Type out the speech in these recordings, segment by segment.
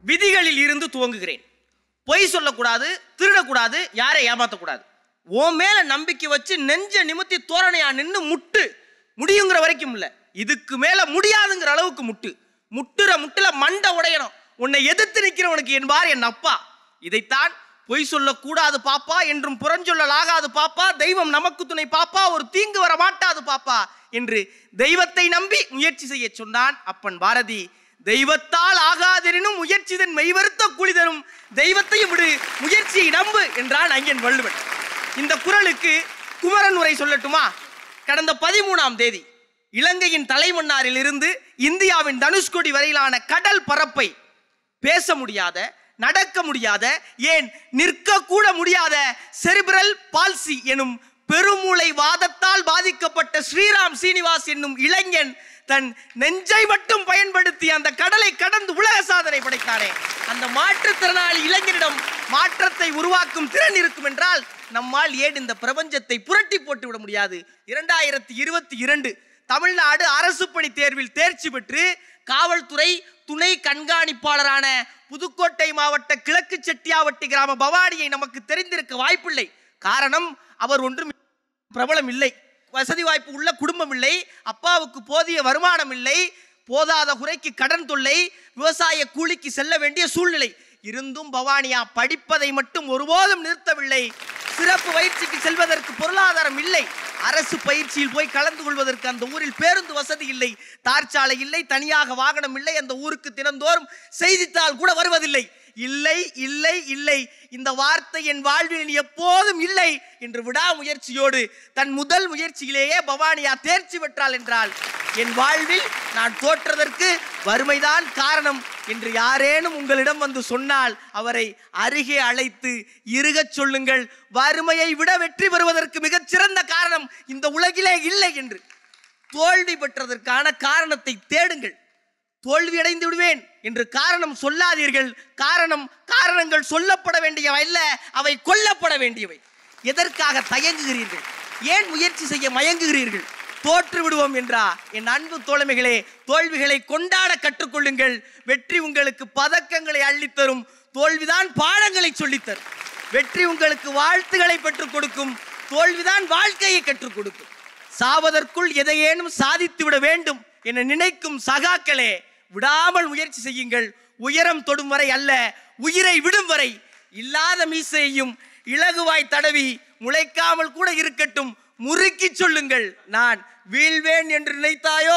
விதிகளில் இருந்து துவங்குகிறேன் பொய் சொல்லக்கூடாது திருடக்கூடாது யாரை ஏமாத்தக்கூடாது உன் மேல நம்பிக்கை வச்சு நெஞ்ச நிமித்தி தோரணையா நின்று முட்டு முடியுங்கிற வரைக்கும் இல்ல இதுக்கு மேல முடியாதுங்கிற அளவுக்கு முட்டு முட்டுற முட்டுல மண்டை உடையணும் உன்னை எதிர்த்து நிற்கிறவனுக்கு என்பார் என் அப்பா இதைத்தான் பொய் சொல்லக்கூடாது பாப்பா என்றும் புறஞ்சொல்லலாகாது பாப்பா தெய்வம் நமக்கு துணை பாப்பா ஒரு தீங்கு வர மாட்டாது பாப்பா என்று தெய்வத்தை நம்பி முயற்சி செய்ய சொன்னான் அப்பன் பாரதி தெய்வத்தால் ஆகாதெனினும் முயற்சிதன் மெய்வருத்த கூலி தரும் தெய்வத்தையும் விடு முயற்சியை நம்பு என்றான் ஐயன் வள்ளுவன் இந்த குரலுக்கு குமரன் உரை சொல்லட்டுமா கடந்த பதிமூணாம் தேதி இலங்கையின் தலைமன்னாரில் இருந்து இந்தியாவின் தனுஷ்கோடி வரையிலான கடல் பரப்பை பேச முடியாத நடக்க முடியாத ஏன் நிற்க கூட முடியாத செரிபிரல் பால்சி எனும் பெருமூளை வாதத்தால் பாதிக்கப்பட்ட ஸ்ரீராம் சீனிவாஸ் என்னும் இளைஞன் தன் நெஞ்சை மட்டும் பயன்படுத்தி அந்த கடலை கடந்து உலக சாதனை படைத்தானே அந்த மாற்றுத்திறனாளி இளைஞனிடம் மாற்றத்தை உருவாக்கும் திறன் இருக்கும் என்றால் நம்மால் ஏன் இந்த பிரபஞ்சத்தை புரட்டி போட்டு விட முடியாது இரண்டாயிரத்தி இருபத்தி இரண்டு தமிழ்நாடு அரசு பணி தேர்வில் தேர்ச்சி பெற்று காவல்துறை துணை கண்காணிப்பாளரான புதுக்கோட்டை மாவட்ட கிழக்கு செட்டியாவட்டி கிராம பவானியை நமக்கு தெரிந்திருக்க வாய்ப்பில்லை காரணம் அவர் ஒன்றும் பிரபலம் இல்லை வசதி வாய்ப்பு உள்ள குடும்பம் இல்லை அப்பாவுக்கு போதிய வருமானம் இல்லை போதாத குறைக்கு கடன் தொல்லை விவசாய கூலிக்கு செல்ல வேண்டிய சூழ்நிலை இருந்தும் பவானியா படிப்பதை மட்டும் ஒருபோதும் நிறுத்தவில்லை சிறப்பு பயிற்சிக்கு செல்வதற்கு பொருளாதாரம் இல்லை அரசு பயிற்சியில் போய் கலந்து கொள்வதற்கு அந்த ஊரில் பேருந்து வசதி இல்லை தார்ச்சாலை இல்லை தனியாக வாகனம் இல்லை அந்த ஊருக்கு தினந்தோறும் செய்தித்தாள் கூட வருவதில்லை இல்லை இல்லை இல்லை இந்த வார்த்தை என் வாழ்வில் இனி எப்போதும் இல்லை என்று விடாமுயற்சியோடு தன் முதல் முயற்சியிலேயே பவானியா தேர்ச்சி பெற்றாள் என்றால் என் வாழ்வில் நான் தோற்றதற்கு வறுமைதான் காரணம் என்று யாரேனும் உங்களிடம் வந்து சொன்னால் அவரை அருகே அழைத்து இருகச் சொல்லுங்கள் வறுமையை விட வெற்றி பெறுவதற்கு மிகச் சிறந்த காரணம் இந்த உலகிலே இல்லை என்று தோல்வி பெற்றதற்கான காரணத்தை தேடுங்கள் தோல்வி அடைந்து விடுவேன் என்று காரணம் சொல்லாதீர்கள் காரணம் காரணங்கள் சொல்லப்பட வேண்டியவை அல்ல அவை கொல்லப்பட வேண்டியவை எதற்காக தயங்குகிறீர்கள் ஏன் முயற்சி செய்ய மயங்குகிறீர்கள் தோற்று விடுவோம் என்றா என் அன்பு தோழமைகளே தோல்விகளை கொண்டாட கற்றுக்கொள்ளுங்கள் வெற்றி உங்களுக்கு பதக்கங்களை அள்ளித்தரும் தோல்விதான் பாடங்களை சொல்லித்தரும் வெற்றி உங்களுக்கு வாழ்த்துக்களை பெற்றுக் கொடுக்கும் தோல்விதான் வாழ்க்கையை கற்றுக் கொடுக்கும் சாவதற்குள் எதையேனும் சாதித்து விட வேண்டும் என நினைக்கும் சகாக்களே விடாமல் முயற்சி செய்யுங்கள் உயரம் தொடும் வரை அல்ல உயிரை விடும் வரை இல்லாத மீசையையும் இலகுவாய் தடவி முளைக்காமல் கூட இருக்கட்டும் முறுக்கி சொல்லுங்கள் நான் வீழ்வேன் என்று நினைத்தாயோ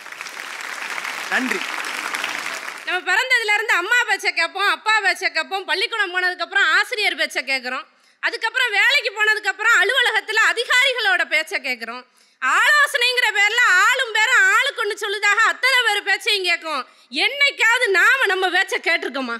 நன்றி நம்ம பிறந்ததுல இருந்து அம்மா பேச்சை கேட்போம் அப்பா பேச்சை கேட்போம் பள்ளிக்கூடம் போனதுக்கப்புறம் ஆசிரியர் பேச்சை கேட்குறோம் அதுக்கப்புறம் வேலைக்கு போனதுக்கப்புறம் அலுவலகத்தில் அதிகாரிகளோட பேச்சை கேட்குறோம் ஆலோசனைங்கிற பேர்ல ஆளும் பேரும் ஆளுக்கு ஒன்று சொல்லுதாக அத்தனை பேர் பேச்சையும் கேட்கும் என்னைக்காவது நாம நம்ம பேச்சை கேட்டிருக்கோமா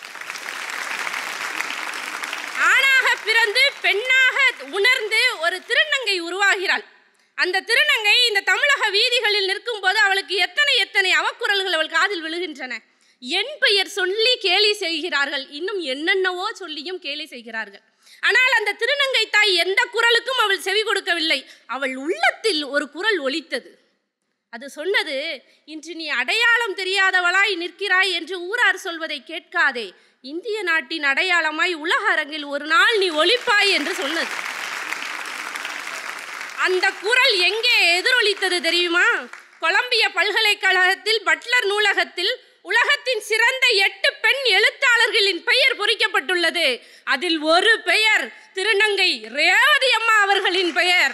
ஆணாக பிறந்து பெண்ணாக உணர்ந்து ஒரு திருநங்கை உருவாகிறாள் அந்த திருநங்கை இந்த தமிழக வீதிகளில் நிற்கும் போது அவளுக்கு எத்தனை எத்தனை அவக்குரல்கள் அவள் காதில் விழுகின்றன என் பெயர் சொல்லி கேலி செய்கிறார்கள் இன்னும் என்னென்னவோ சொல்லியும் கேலி செய்கிறார்கள் ஆனால் அந்த திருநங்கை தாய் எந்த குரலுக்கும் அவள் செவி கொடுக்கவில்லை அவள் உள்ளத்தில் ஒரு குரல் ஒலித்தது அது சொன்னது இன்று நீ அடையாளம் தெரியாதவளாய் நிற்கிறாய் என்று ஊரார் சொல்வதை கேட்காதே இந்திய நாட்டின் அடையாளமாய் உலக அரங்கில் ஒரு நாள் நீ ஒலிப்பாய் என்று சொன்னது அந்த குரல் எங்கே எதிரொலித்தது தெரியுமா கொலம்பிய பல்கலைக்கழகத்தில் பட்லர் நூலகத்தில் உலகத்தின் சிறந்த எட்டு பெண் எழுத்தாளர்களின் பெயர் பொறிக்கப்பட்டுள்ளது அதில் ஒரு பெயர் திருநங்கை ரேவதி அம்மா அவர்களின் பெயர்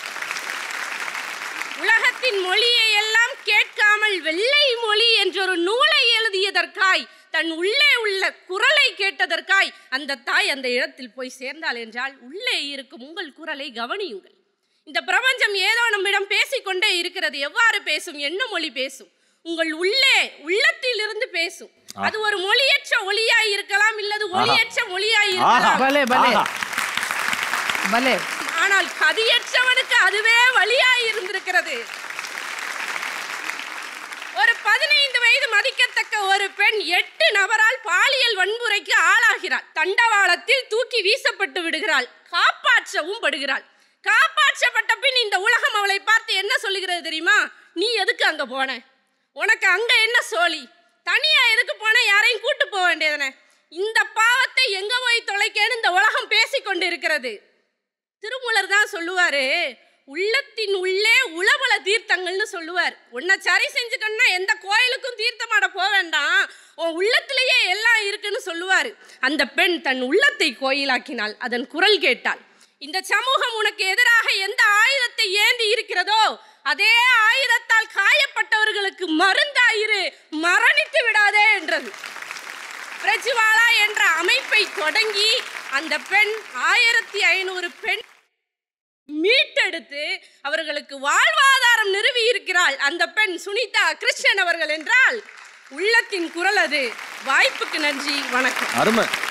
உலகத்தின் மொழியை எல்லாம் கேட்காமல் வெள்ளை மொழி என்றொரு நூலை எழுதியதற்காய் தன் உள்ளே உள்ள குரலை கேட்டதற்காய் அந்த தாய் அந்த இடத்தில் போய் சேர்ந்தாள் என்றால் உள்ளே இருக்கும் உங்கள் குரலை கவனியுங்கள் இந்த பிரபஞ்சம் ஏதோ நம்மிடம் பேசிக்கொண்டே இருக்கிறது எவ்வாறு பேசும் என்ன மொழி பேசும் உங்கள் உள்ளே உள்ளத்திலிருந்து பேசும் அது ஒரு மொழியற்ற ஒளியாய் இருக்கலாம் இல்லது ஒளியற்ற மொழியாய் இருக்கலாம் பலே பலே ஆஹா. பலே ஆனால் கதியற்றவனுக்கு அதுவே வழியாய் இருந்திருக்கிறது ஒரு பதினைந்து வயது மதிக்கத்தக்க ஒரு பெண் எட்டு நபரால் பாலியல் வன்முறைக்கு ஆளாகிறாள் தண்டவாளத்தில் தூக்கி வீசப்பட்டு விடுகிறாள் காப்பாற்றவும் படுகிறாள் காப்பாற்றப்பட்ட பின் இந்த உலகம் அவளை பார்த்து என்ன சொல்லுகிறது தெரியுமா நீ எதுக்கு அங்க போன உனக்கு அங்க என்ன சோழி தனியா எதுக்கு போன யாரையும் கூட்டு போக வேண்டியது இந்த பாவத்தை எங்க போய் தொலைக்கேன்னு இந்த உலகம் பேசிக் கொண்டிருக்கிறது திருமூலர் தான் சொல்லுவாரு உள்ளத்தின் உள்ளே உளபல தீர்த்தங்கள்னு சொல்லுவார் உன்னை சரி செஞ்சுக்கணும்னா எந்த கோயிலுக்கும் தீர்த்தமாட போக வேண்டாம் உன் உள்ளத்திலேயே எல்லாம் இருக்குன்னு சொல்லுவார் அந்த பெண் தன் உள்ளத்தை கோயிலாக்கினாள் அதன் குரல் கேட்டாள் இந்த சமூகம் உனக்கு எதிராக எந்த ஆயுதத்தை ஏந்தி இருக்கிறதோ அதே ஆயுதத்தால் காயப்பட்டவர்களுக்கு மருந்தாயிரு மரணித்து விடாதே என்றது பிரஜ்வாலா என்ற அமைப்பை தொடங்கி அந்த பெண் ஆயிரத்தி ஐநூறு பெண் மீட்டெடுத்து அவர்களுக்கு வாழ்வாதாரம் நிறுவி இருக்கிறாள் அந்த பெண் சுனிதா கிருஷ்ணன் அவர்கள் என்றால் உள்ளத்தின் குரல் அது வாய்ப்புக்கு நன்றி வணக்கம் அருமை